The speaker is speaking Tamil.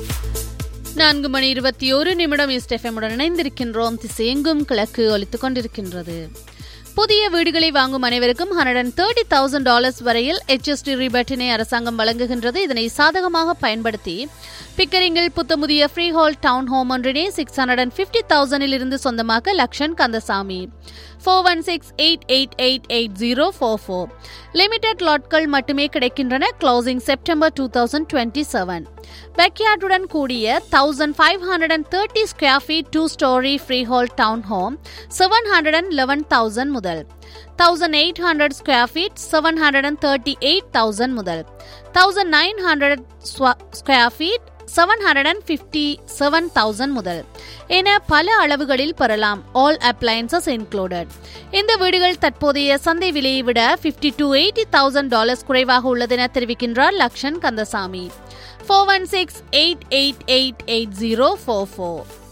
நான்கு மணி இருபத்தி ஒரு நிமிடம் இஸ்டெஃபமுடன் இணைந்திருக்கின்றோம் திசையெங்கும் கிழக்கு ஒலித்துக் கொண்டிருக்கின்றது புதிய வீடுகளை வாங்கும் அனைவருக்கும் hundred and thirty thousand dollars வரையில் HST ரிபேட்டினை அரசாங்கம் வழங்குகின்றது இதனை சாதகமாக பயன்படுத்தி பிக்கரிங்கில் புத்தமுதிய ஃப்ரீ ஹால் டவுன் ஹோம் ஒன்றினை சிக்ஸ் ஹண்ட்ரட் அண்ட் ஃபிஃப்டி தௌசண்டில் இருந்து சொந்தமாக்க Lakshan Kandasamy four one six eight eight eight eight zero four four limited லாட்கள் மட்டுமே கிடைக்கின்றன closing September two thousand twenty seven பேக்யார்டுடன் கூடிய thousand five hundred and thirty square feet two storey freehold town home seven hundred and eleven thousand முதல் thousand eight hundred square feet seven hundred and thirty eight thousand முதல் thousand nine hundred square feet seven hundred and fifty seven thousand முதல் என பல அளவுகளில் பெறலாம் ஆல் அப்ளையன்சஸ் இன்க்ளூடட் இந்த வீடுகள் தற்போதைய சந்தை விலையை விட fifty to eighty thousand dollars குறைவாக உள்ளது என தெரிவிக்கின்றார் Lakshan Kandasamy four one six eight eight eight eight zero four four